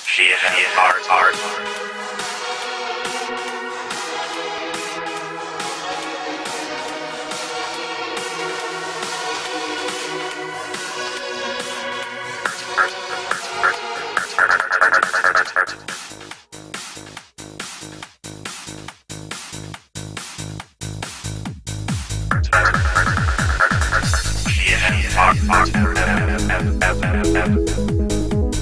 She has art, art. She has art, art.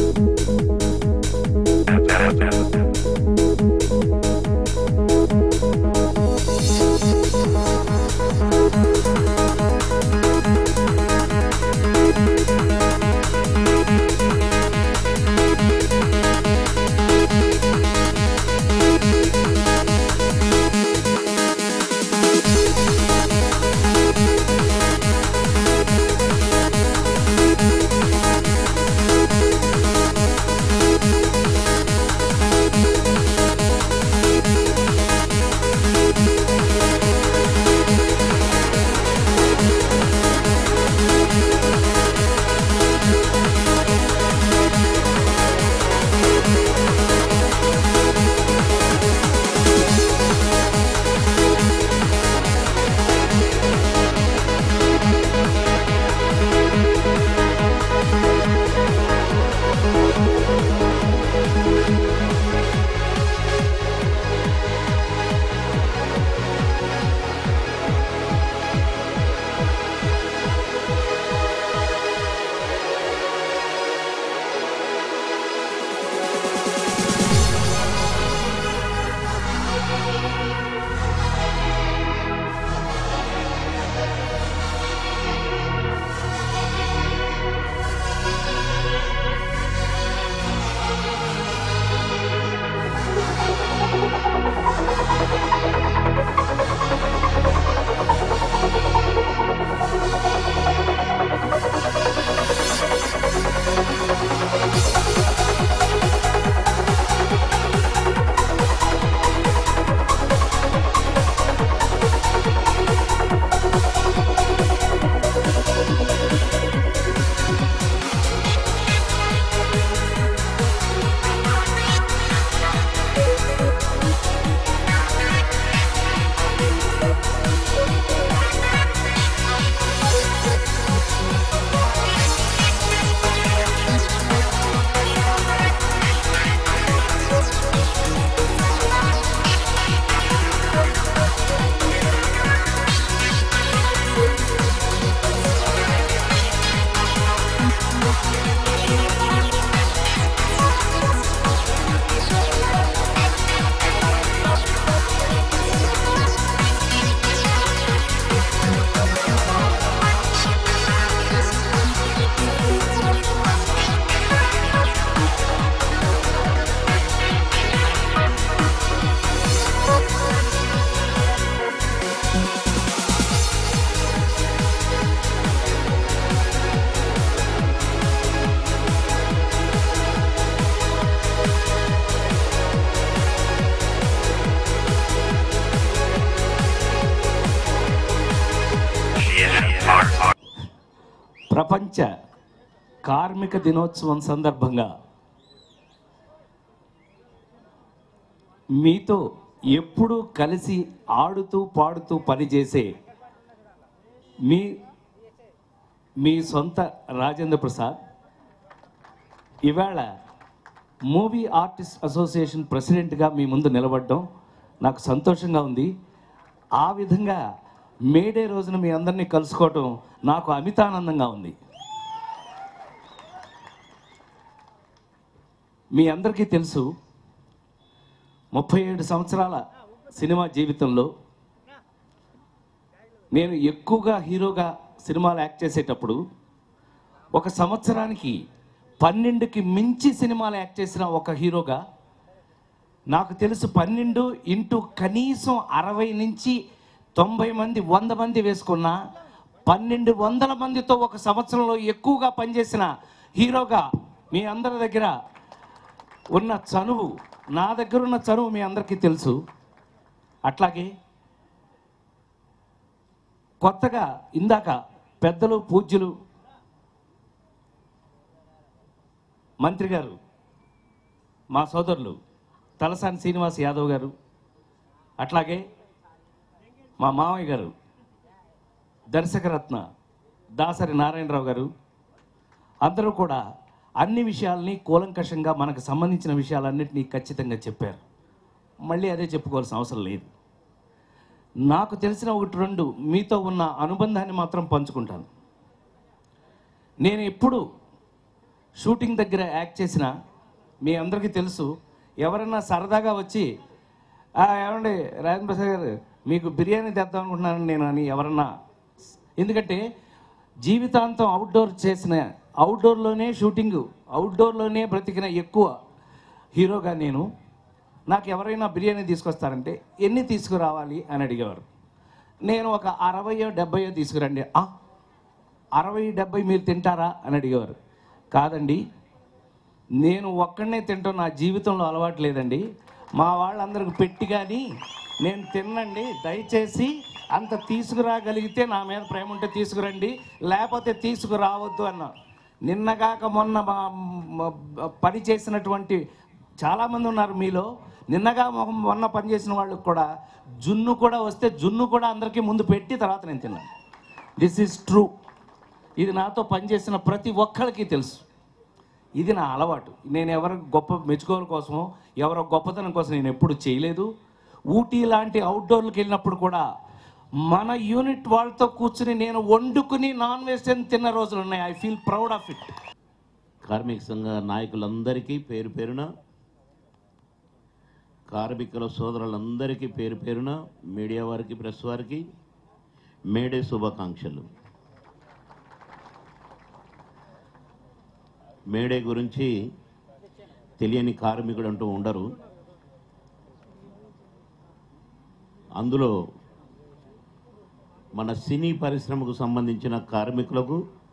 She has art, art. ప్రపంచ కార్మిక దినోత్సవం సందర్భంగా మీతో ఎప్పుడూ కలిసి ఆడుతూ పాడుతూ పనిచేసే మీ మీ సొంత రాజేంద్ర ప్రసాద్ ఇవాళ మూవీ ఆర్టిస్ట్ అసోసియేషన్ ప్రెసిడెంట్గా మీ ముందు నిలబడడం నాకు సంతోషంగా ఉంది ఆ విధంగా మేడే రోజున మీ అందరినీ కలుసుకోవటం నాకు అమితానందంగా ఉంది మీ అందరికీ తెలుసు ముప్పై ఏడు సంవత్సరాల సినిమా జీవితంలో నేను ఎక్కువగా హీరోగా సినిమాలు యాక్ట్ చేసేటప్పుడు ఒక సంవత్సరానికి పన్నెండుకి మించి సినిమాలు యాక్ట్ చేసిన ఒక హీరోగా నాకు తెలుసు పన్నెండు ఇంటూ కనీసం అరవై నుంచి తొంభై మంది వంద మంది వేసుకున్న పన్నెండు వందల మందితో ఒక సంవత్సరంలో ఎక్కువగా పనిచేసిన హీరోగా మీ అందరి దగ్గర ఉన్న చనువు నా దగ్గర ఉన్న చనువు మీ అందరికీ తెలుసు అట్లాగే కొత్తగా ఇందాక పెద్దలు పూజ్యులు మంత్రి గారు మా సోదరులు తలసాని శ్రీనివాస్ యాదవ్ గారు అట్లాగే మా మామయ్య గారు దర్శకరత్న దాసరి నారాయణరావు గారు అందరూ కూడా అన్ని విషయాల్ని కూలంకషంగా మనకు సంబంధించిన విషయాలన్నింటినీ ఖచ్చితంగా చెప్పారు మళ్ళీ అదే చెప్పుకోవాల్సిన అవసరం లేదు నాకు తెలిసిన ఒకటి రెండు మీతో ఉన్న అనుబంధాన్ని మాత్రం పంచుకుంటాను నేను ఎప్పుడు షూటింగ్ దగ్గర యాక్ట్ చేసిన మీ అందరికీ తెలుసు ఎవరన్నా సరదాగా వచ్చి "ఆ, ఏమండి రాజేంద్ర ప్రసాద్ గారు మీకు బిర్యానీ తెద్దాం అనుకుంటున్నాను నేను అని ఎవరన్నా ఎందుకంటే జీవితాంతం అవుట్డోర్ చేసిన అవుట్డోర్లోనే షూటింగ్ అవుట్డోర్లోనే బ్రతికిన ఎక్కువ హీరోగా నేను నాకు ఎవరైనా బిర్యానీ తీసుకొస్తారంటే ఎన్ని తీసుకురావాలి అని అడిగేవారు నేను ఒక అరవయో డెబ్బయో తీసుకురండి "ఆ, అరవై డెబ్బై మీరు తింటారా అని అడిగేవారు కాదండి నేను ఒక్కడనే తింటాం నా జీవితంలో అలవాటు లేదండి మా వాళ్ళందరికి పెట్టి కానీ నేను తినండి దయచేసి అంత తీసుకురాగలిగితే నా మీద ప్రేమ ఉంటే తీసుకురండి లేకపోతే తీసుకురావద్దు అన్న నిన్నగాక మొన్న మా మ- పని చేసినటువంటి చాలామంది ఉన్నారు మీలో నిన్నగా మొహం మొన్న పని చేసిన వాళ్ళకి కూడా జున్ను కూడా వస్తే జున్ను కూడా అందరికీ ముందు పెట్టి తర్వాత నేను తిన్నాను దిస్ ఈజ్ ట్రూ ఇది నాతో పనిచేసిన ప్రతి ఒక్కరికి తెలుసు ఇది నా అలవాటు నేను ఎవరి గొప్ప మెచ్చుకోవడం కోసమో ఎవరో గొప్పతనం కోసం నేను ఎప్పుడు చేయలేదు ఊటీ లాంటి అవుట్డోర్లకు వెళ్ళినప్పుడు కూడా మన యూనిట్ వాళ్ళతో కూర్చుని నేను వండుకుని నాన్ వెజిటేరియన్ తిన్న రోజులు ఉన్నాయి I feel proud of it కార్మిక సంఘ నాయకులందరికీ పేరు పేరున కార్మికుల సోదరులందరికీ పేరు పేరున మీడియా వారికి ప్రెస్ వారికి మేడే శుభాకాంక్షలు మేడే గురించి తెలియని కార్మికుడు అంటూ ఉండరు అందులో మన సినీ పరిశ్రమకు సంబంధించిన కార్మికులకు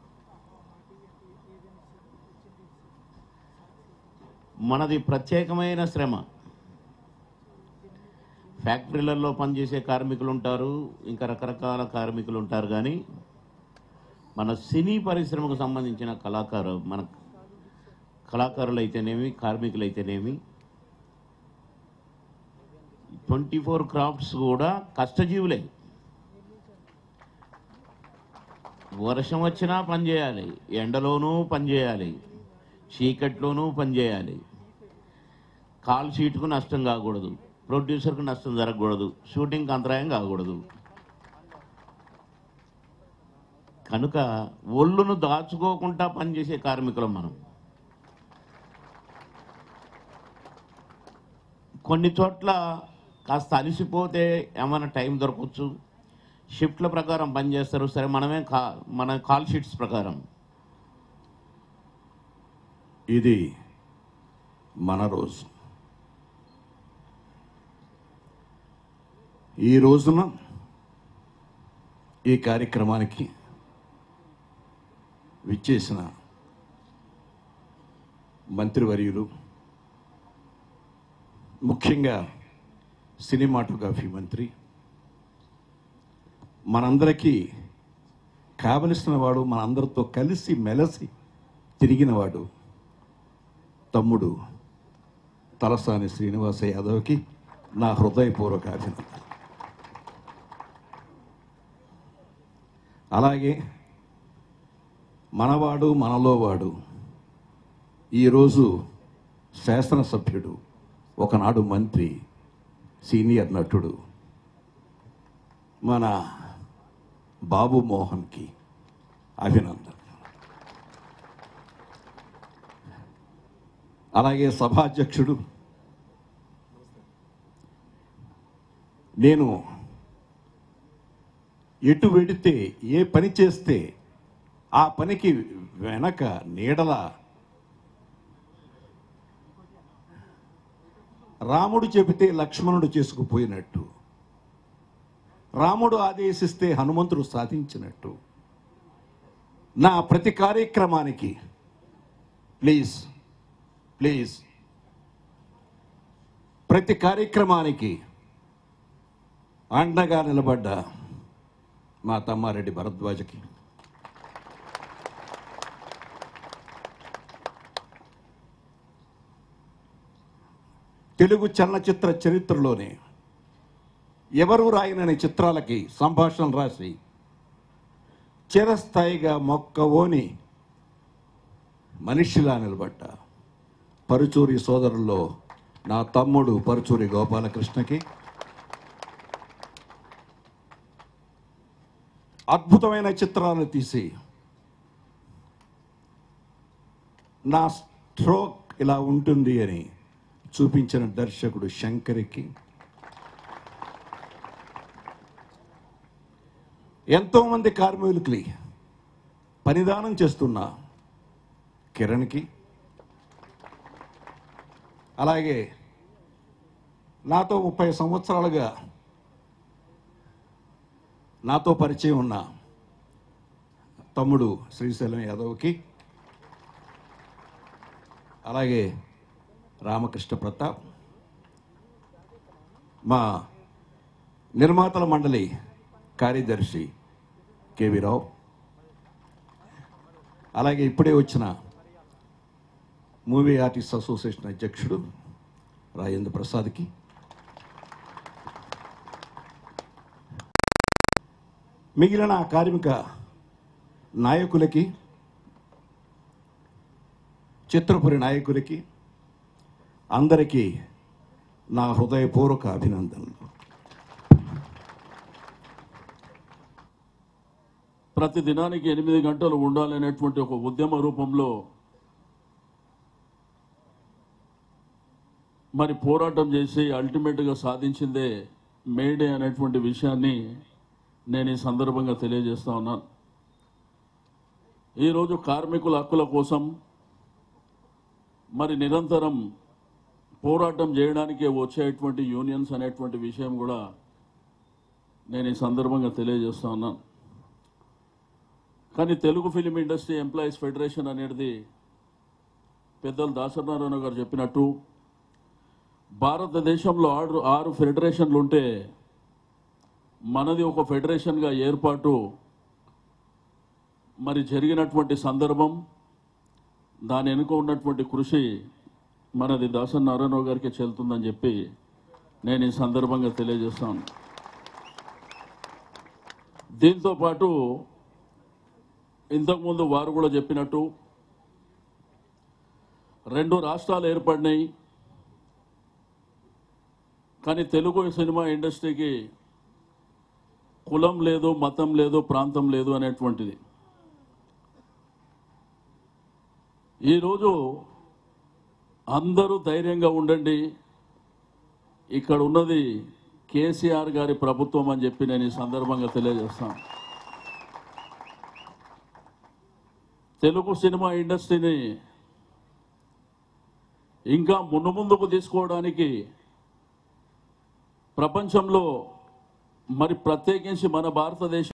మనది ప్రత్యేకమైన శ్రమ ఫ్యాక్టరీలలో పనిచేసే కార్మికులు ఉంటారు ఇంకా రకరకాల కార్మికులు ఉంటారు కానీ మన సినీ పరిశ్రమకు సంబంధించిన కళాకారు మన కళాకారులు అయితేనేమి కార్మికులు అయితేనేమి ట్వంటీ ఫోర్ క్రాఫ్ట్స్ కూడా కష్టజీవులే వర్షం వచ్చినా పని చేయాలి ఎండలోనూ పని చేయాలి చీకట్లోనూ పనిచేయాలి కాల్ షీట్కు నష్టం కాకూడదు ప్రొడ్యూసర్కు నష్టం జరగకూడదు షూటింగ్కి అంతరాయం కాకూడదు కనుక ఒళ్ళును దాచుకోకుండా పనిచేసే కార్మికులం మనం కొన్ని చోట్ల కాస్త అలసిపోతే ఏమైనా టైం దొరకవచ్చు షిఫ్ట్ల ప్రకారం పనిచేస్తారు సరే మనమే కా మన కాల్ షీట్స్ ప్రకారం ఇది మన రోజు ఈ రోజున ఈ కార్యక్రమానికి విచ్చేసిన మంత్రివర్యులు ముఖ్యంగా సినిమాటోగ్రఫీ మంత్రి మనందరికీ కావలసిన వాడు మనందరితో కలిసి మెలసి తిరిగినవాడు తమ్ముడు తలసాని శ్రీనివాస యాదవ్కి నా హృదయపూర్వక అభినందన అలాగే మనవాడు మనలో వాడు ఈరోజు శాసనసభ్యుడు ఒకనాడు మంత్రి సీనియర్ నటుడు మన బాబు మోహన్కి అభినందన అలాగే సభాధ్యక్షుడు నేను ఎటు వెడితే ఏ పని చేస్తే ఆ పనికి వెనక నీడల రాముడు చెబితే లక్ష్మణుడు చేసుకుపోయినట్టు రాముడు ఆదేశిస్తే హనుమంతుడు సాధించినట్టు నా ప్రతి కార్యక్రమానికి ప్లీజ్ ప్లీజ్ ప్రతి కార్యక్రమానికి అండగా నిలబడ్డ మా తమ్మారెడ్డి భరద్వాజకి తెలుగు చలనచిత్ర చరిత్రలోనే ఎవరు రాయనని చిత్రాలకి సంభాషణలు రాసి చిరస్థాయిగా మొక్కవోని మనిషిలా నిలబడ్డ పరుచూరి సోదరుల్లో నా తమ్ముడు పరుచూరి గోపాలకృష్ణకి అద్భుతమైన చిత్రాలు తీసి నా స్ట్రోక్ ఇలా ఉంటుంది అని చూపించిన దర్శకుడు శంకర్కి ఎంతోమంది కార్మికులకి పనిదానం చేస్తున్న కిరణ్కి అలాగే నాతో ముప్పై సంవత్సరాలుగా నాతో పరిచయం ఉన్న తమ్ముడు శ్రీశైలం యాదవ్కి అలాగే రామకృష్ణ ప్రతాప్ మా నిర్మాతల మండలి కార్యదర్శి కేవీ రావు అలాగే ఇప్పుడే వచ్చిన మూవీ ఆర్టిస్ట్ అసోసియేషన్ అధ్యక్షుడు రాజేంద్ర ప్రసాద్కి మిగిలిన ఆ కార్మిక నాయకులకి చిత్రపురి నాయకులకి అందరికీ నా హృదయపూర్వక అభినందనలు ప్రతి దినానికి ఎనిమిది గంటలు ఉండాలనేటువంటి ఒక ఉద్యమ రూపంలో మరి పోరాటం చేసి అల్టిమేట్గా సాధించిందే మేడే అనేటువంటి విషయాన్ని నేను ఈ సందర్భంగా తెలియజేస్తా ఉన్నాను ఈరోజు కార్మికుల హక్కుల కోసం మరి నిరంతరం పోరాటం చేయడానికే వచ్చేటువంటి యూనియన్స్ అనేటువంటి విషయం కూడా నేను ఈ సందర్భంగా తెలియజేస్తా ఉన్నాను కానీ Telugu film industry employees federation అనేది పెద్దలు దాసనారాయణ గారు చెప్పినట్టు భారతదేశంలో ఆరు ఆరు ఫెడరేషన్లు ఉంటే మనది ఒక ఫెడరేషన్గా ఏర్పాటు మరి జరిగినటువంటి సందర్భం దాని వెనుక ఉన్నటువంటి కృషి మనది దాసన్ నారాయణరావు గారికి చెల్లుతుందని చెప్పి నేను ఈ సందర్భంగా తెలియజేస్తాను దీంతో పాటు ఇంతకుముందు వారు కూడా చెప్పినట్టు రెండు రాష్ట్రాలు ఏర్పడినాయి కానీ తెలుగు సినిమా ఇండస్ట్రీకి కులం లేదు మతం లేదు ప్రాంతం లేదు అనేటువంటిది ఈరోజు అందరూ ధైర్యంగా ఉండండి ఇక్కడ ఉన్నది కేసీఆర్ గారి ప్రభుత్వం అని చెప్పి నేను ఈ సందర్భంగా తెలియజేస్తాను తెలుగు సినిమా ఇండస్ట్రీని ఇంకా మున్ను ముందుకు తీసుకోవడానికి ప్రపంచంలో మరి ప్రత్యేకించి మన భారతదేశం